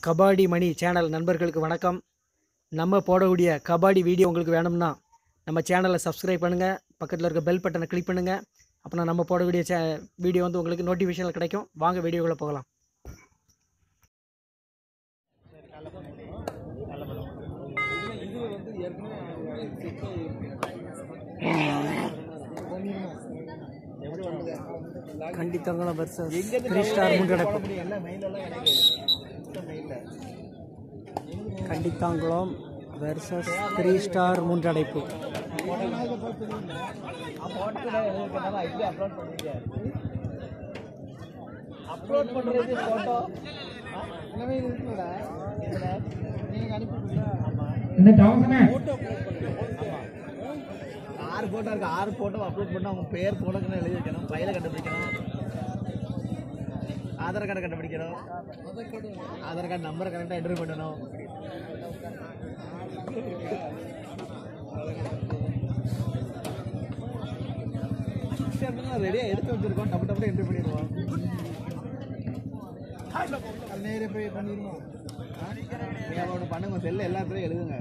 கபாடி மணி channel நண்பர்களுக்கு வணக்கம் நம்ம போடக்கூடிய கபாடி வீடியோ உங்களுக்கு வேணும்னா நம்ம சேனலை சப்ஸ்கிரைப் பண்ணுங்கள் பக்கத்தில் இருக்க பெல் பட்டனை கிளிக் பண்ணுங்கள் அப்புறம் நம்ம போடக்கூடிய சே வீடியோ வந்து உங்களுக்கு நோட்டிஃபிகேஷனில் கிடைக்கும் வாங்க வீடியோக்குள்ளே போகலாம் கண்டித்தவங்களும் வர்சஸ் த்ரீ ஸ்டார் முன்னெடுப்பு கண்டித்தாங்குளம் வெர்சஸ் த்ரீ ஸ்டார் முன்றடைப்பு அப்லோட் பண்றது போட்டோ எல்லாமே இருக்குடா இதுல நீங்க அனுப்பிடுங்க ஆமா இந்த டவுசனே ஆறு போட்டோ இருக்கு ஆறு போட்டோ அப்லோட் பண்ணா அவங்க பேர் போடக்குன்னு எழுதி வைக்கணும் ஃபைலை கண்டுபிடிக்கணும் ஆதார் கார்டை கண்டுபிடிக்கணும் ஆதார் கார்டு நம்பரை கரெக்டாக என்ட்ரி பண்ணணும் ரெடியாக எடுத்து வச்சிருக்கோம் டப்பு டப்பு என்ட்ரி பண்ணிடுவோம் நேரே போய் பண்ணிடுவோம் நீங்கள் ஒன்று பண்ணுங்க செல்ல எல்லாத்துலையும் எழுதுங்க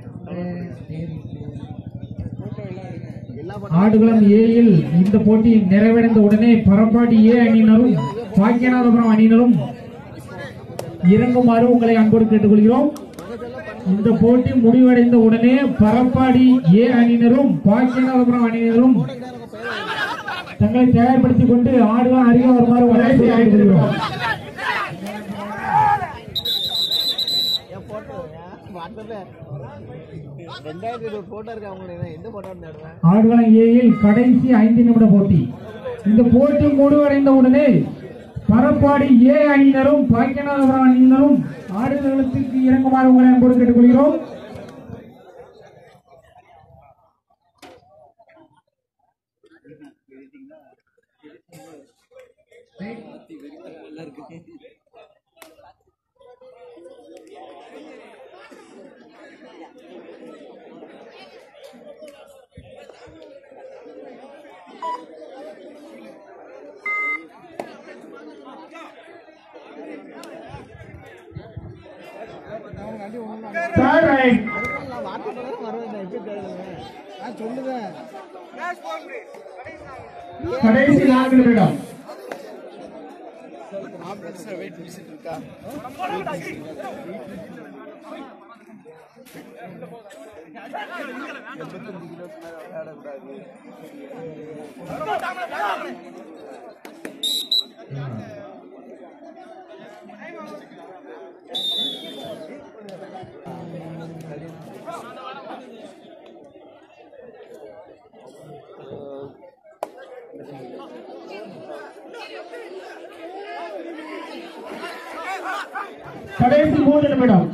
எல்லா ஆடுகளம் ஏயில் இந்த போட்டி நிறைவடைந்த உடனே பரப்பாடி ஏ அணியினரும் பாக்கியநாதபுரம் அணியினரும் இறங்குமாறு உங்களை அன்போடு கேட்டுக்கொள்கிறோம் இந்த போட்டி முடிவடைந்த உடனே பரப்பாடி ஏ அணியினரும் பாக்கியநாதபுரம் அணியினரும் தங்களை தயார்படுத்திக் கொண்டு ஆடுகளம் அருகே வருமாறு உங்களை கேட்டுக்கொள்கிறோம் என் போட்டோ வாட்ஸ்அப்ல ரெண்டாயிரத்தி இருபது போட்டோ இருக்கு அவங்களுக்கு எந்த போட்டோ நடுவேன் ஆடுகளம் ஏயில் கடைசி ஐந்து நிமிட போட்டி இந்த போட்டி முடிவடைந்த உடனே பரப்பாடி ஏ அணியினரும் பாக்கியநாதபுரம் அணியினரும் ஆடுகளத்துக்கு இறங்குமாறு உங்களை அன்போடு கேட்டுக்கொள்கிறோம் Third right. நான் வாட்ஸ்அப்ல தான் வருவேன் நான் எப்படி கேளுங்க நான் சொல்லுவேன் கடைசி நான்கு நிமிடம் வெயிட் மிஷின் இருக்கா எண்பத்தஞ்சு கிலோக்கு மேல விளையாடக்கூடாது கடைசி மூன்று நிமிடம்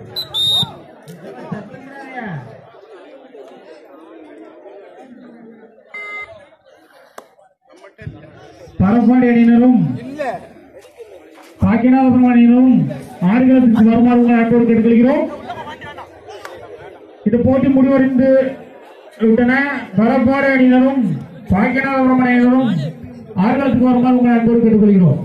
பரப்பாடி அணியினரும் காக்கிநாதபுரம் அணியினரும் ஆடுகளத்துக்கு வருமாறு உங்களை அன்போடு கேட்டுக்கொள்கிறோம் இந்த போட்டி முடிவடைந்து விட்டன பரப்பாடு அணியினரும் பாக்கியநாதபுரம் அணியினரும் ஆடுகளத்துக்கு வருமாறு உங்களை அன்போடு கேட்டுக்கொள்கிறோம்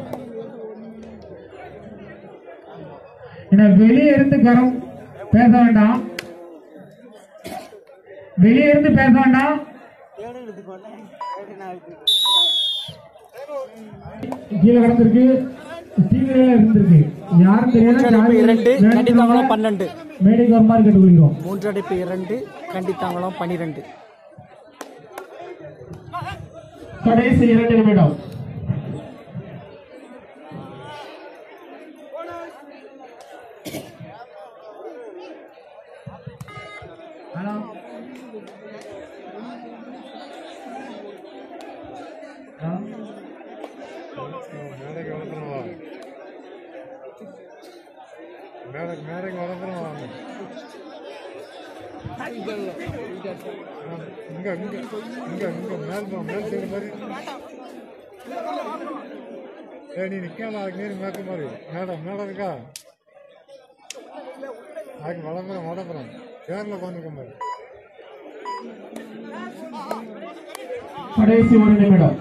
ஏன்னா வெளியே இருந்து கரம் பேச வேண்டாம் வெளியே இருந்து பேச வேண்டாம் கீழே கிடந்திருக்கு தீவிர இருந்திருக்கு யாரும் மூன்றடைப்பு இரண்டு கண்டித்தாங்குளம் தெரியாது பன்னெண்டு மேடைக்கு வருமாறு கேட்டுக்கொள்கிறோம் மூன்றடைப்பு இரண்டு கண்டித்தாங்குளம் பன்னிரெண்டு கடைசி இரண்டு நிமிடம் ஹலோ மேடைக்கு வளர்த்துருவா மேடைக்கு மேடைக்கு வளர்த்துருவா இங்க இங்க இங்க இங்க மேல் போ மேல் சைடு மாதிரி ஏய் நீ நிக்கலாம் அதுக்கு நீர் மேக்க மாதிரி மேடம் மேடம் இருக்கா அதுக்கு வளர்ப்புறோம் வளர்ப்புறோம் சேர்ல உட்காந்துக்க மாதிரி கடைசி ஒரு நிமிடம்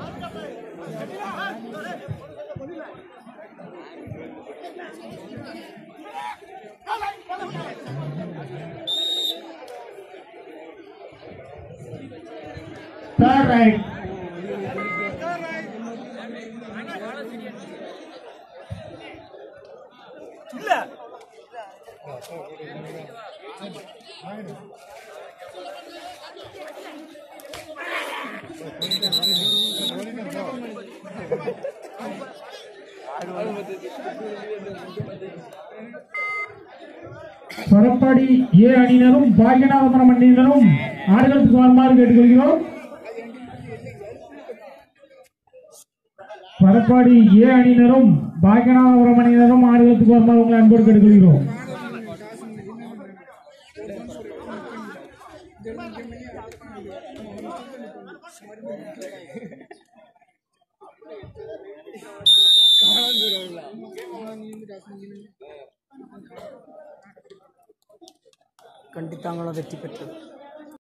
ரைட் பரப்பாடி ஏ அணியினரும் பாக்கியநாதபுரம் அணியினரும் ஆடுகளுக்கு வருமாறு கேட்டுக்கொள்கிறோம் பரப்பாடி ஏ அணியினரும் பாக்கியநாதபுரம் அணியினரும் ஆடுகளுக்கு வருமாறு உங்களை அன்போடு கேட்டுக்கொள்கிறோம் கண்டித்தாங்களும் வெற்றி பெற்றது